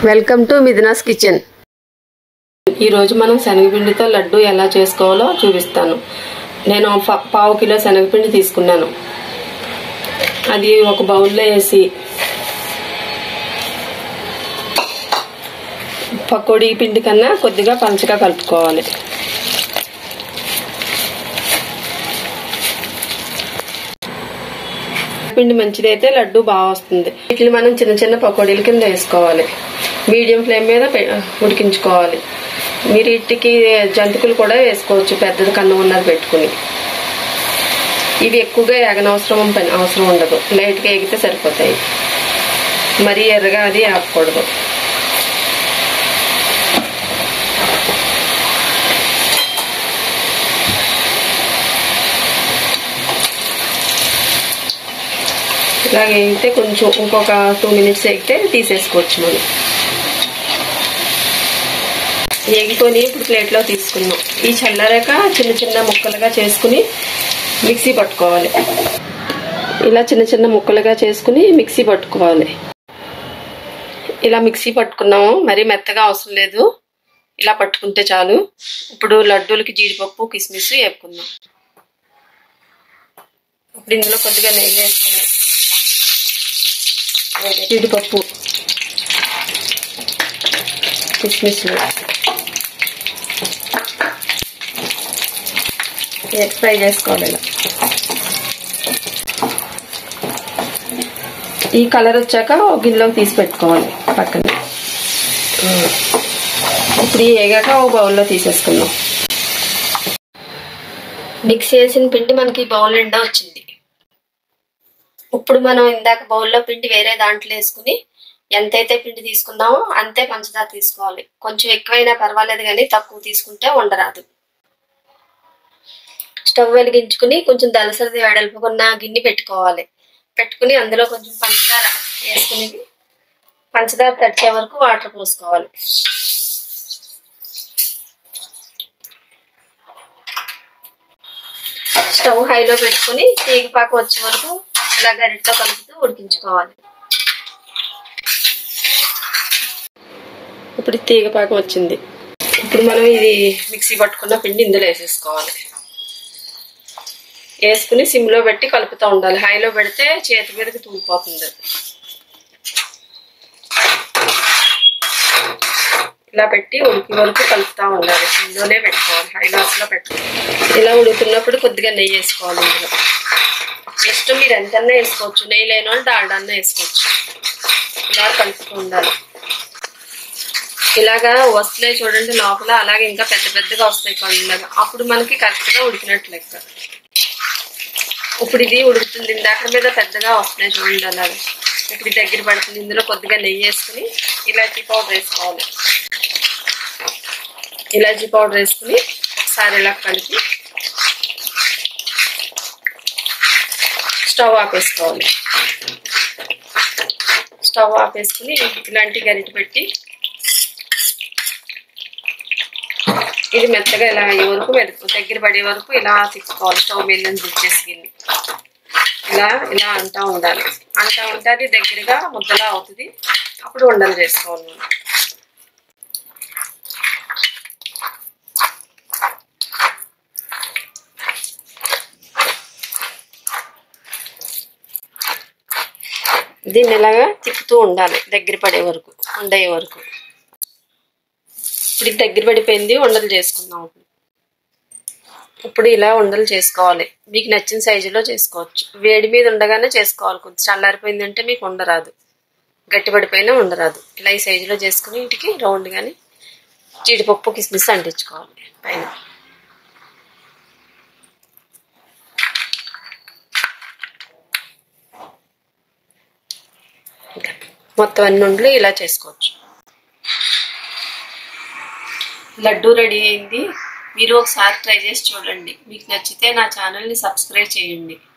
welcome to మిథునాస్ kitchen ఈరోజు మనం శనగపిండితో లడ్డు ఎలా చేసుకోవాలో చూపిస్తాను నేను ప- పావు కిలో శనగపిండి తీసుకున్నాను అది ఒక బౌల్లో వేసి పకోడీ పిండి కన్నా కొద్దిగా పంచగా కలుపుకోవాలి పిండి మంచిదైతే లడ్డు బాగా వస్తుంది వీటిని మనం చిన్న చిన్న పకోడీల కింద వేసుకోవాలి మీడియం ఫ్లేమ్ మీద పె- ఉడికించుకోవాలి మీరు వీటికి జంతికలు కూడా వేసుకోవచ్చు పెద్దది కన్ను ఉన్నది పెట్టుకుని ఇవి ఎక్కువగా ఎగనవసరం పని అవసరం ఉండదు లైట్గా ఎగితే సరిపోతాయి మరీ ఎర్రగా అది ఆపకూడదు ఇలాగ వేగితే కొంచెం ఇంకొక టూ మినిట్స్ ఎగితే తీసేసుకోవచ్చు మనం ఎగికొని ఇప్పుడు ప్లేట్లో తీసుకున్నాం ఈ చల్లారాక చిన్న చిన్న ముక్కలుగా చేసుకుని మిక్సీ పట్టుకోవాలి ఇలా చిన్న చిన్న ముక్కలుగా చేసుకుని మిక్సీ పట్టుకోవాలి ఇలా మిక్సీ పట్టుకున్నాము మరీ మెత్తగా అవసరం లేదు ఇలా పట్టుకుంటే చాలు ఇప్పుడు లడ్డూలకి జీడిపప్పు కిస్మిస్ వేపుకుందాం ఇప్పుడు ఇందులో కొద్దిగా నెయ్యి వేసుకున్నాం జీడిపప్పు కిస్మిస్లు ఎగ్ ఫ్రై చేసుకోవాలి ఇలా ఈ కలర్ వచ్చాక ఒక గిన్నెలోకి తీసి పెట్టుకోవాలి పక్కన ఇప్పుడు ఈ వేగాక ఒక బౌల్లో తీసేసుకుందాం మిక్స్ చేసిన పిండి మనకి బౌల్ నిండా వచ్చింది ఇప్పుడు మనం ఇందాక బౌల్లో పిండి వేరే దాంట్లో వేసుకుని ఎంతైతే పిండి తీసుకున్నామో అంతే పంచదార తీసుకోవాలి కొంచెం ఎక్కువైనా పర్వాలేదు కానీ తక్కువ తీసుకుంటే ఉండరాదు స్టవ్ వెలిగించుకుని కొంచెం దలసరిది వెడల్పుకున్న గిన్నె పెట్టుకోవాలి పెట్టుకుని అందులో కొంచెం పంచదార వేసుకుని పంచదార తడిచే వరకు వాటర్ పోసుకోవాలి స్టవ్ హైలో పెట్టుకుని తీగపాకు వచ్చే వరకు ఇలా గరిటతో కలుపుతూ ఉడికించుకోవాలి ఇప్పుడు తీగపాకం వచ్చింది ఇప్పుడు మనం ఇది మిక్సీ పట్టుకున్న పిండి ఇందులో వేసేసుకోవాలి వేసుకుని సిమ్లో పెట్టి కలుపుతూ ఉండాలి హైలో పెడితే చేతి మీదకి తూలిపోతుంది ఇలా పెట్టి ఉడికి వరకు కలుపుతూ ఉండాలి సిమ్లోనే పెట్టుకోవాలి హైలో అసలు పెట్టుకోవాలి ఇలా ఉడుకుతున్నప్పుడు కొద్దిగా నెయ్యి వేసుకోవాలి ఇందులో నెక్స్ట్ మీరు ఎంతన్నా వేసుకోవచ్చు నెయ్యి లేని వాళ్ళు డాల్డన్నా వేసుకోవచ్చు ఇలా కలుపుతూ ఉండాలి ఇలాగా వస్తున్నాయి చూడండి లోపల అలాగే ఇంకా పెద్ద పెద్దగా వస్తాయి కళ్ళలాగా అప్పుడు మనకి కరెక్ట్గా ఉడికినట్లు లెక్క ఇప్పుడు ఇది ఉడుకుతుంది ఇందాక మీద పెద్దగా వస్తున్నాయి చూడండి అలాగే ఇప్పుడు ఇది దగ్గర పడుతుంది ఇందులో కొద్దిగా నెయ్యి వేసుకుని ఇలాచీ పౌడర్ వేసుకోవాలి ఇలాచీ పౌడర్ వేసుకుని ఒకసారి ఇలా కలిపి స్టవ్ ఆపేసుకోవాలి స్టవ్ ఆపేసుకుని ఇలాంటి గరిటె పెట్టి ఇది మెత్తగా ఇలా అయ్యే వరకు మెరుపు దగ్గర పడే వరకు ఇలా తిప్పుకోవాలి స్టవ్ మీద నుంచి దించేసి గిన్నె ఇలా ఇలా అంటా ఉండాలి అంటా ఉంటే అది దగ్గరగా ముద్దలా అవుతుంది అప్పుడు ఉండలు చేసుకోవాలి మనం దీన్ని ఇలాగా తిప్పుతూ ఉండాలి దగ్గర పడే వరకు ఉండయ్యే వరకు ఇప్పుడు ఇది దగ్గర పడిపోయింది ఉండలు చేసుకుందాం ఇప్పుడు ఇప్పుడు ఇలా ఉండలు చేసుకోవాలి మీకు నచ్చిన సైజులో చేసుకోవచ్చు వేడి మీద ఉండగానే చేసుకోవాలి కొంచెం చల్లారిపోయిందంటే మీకు ఉండరాదు గట్టి పడిపోయినా ఉండరాదు ఇలా ఈ సైజులో చేసుకుని ఇంటికి రౌండ్ కానీ జీడిపప్పు కిస్మిస్ అంటించుకోవాలి పైన మొత్తం అన్ని ఉండలు ఇలా చేసుకోవచ్చు లడ్డు రెడీ అయింది మీరు ఒకసారి ట్రై చేసి చూడండి మీకు నచ్చితే నా ఛానల్ని సబ్స్క్రైబ్ చేయండి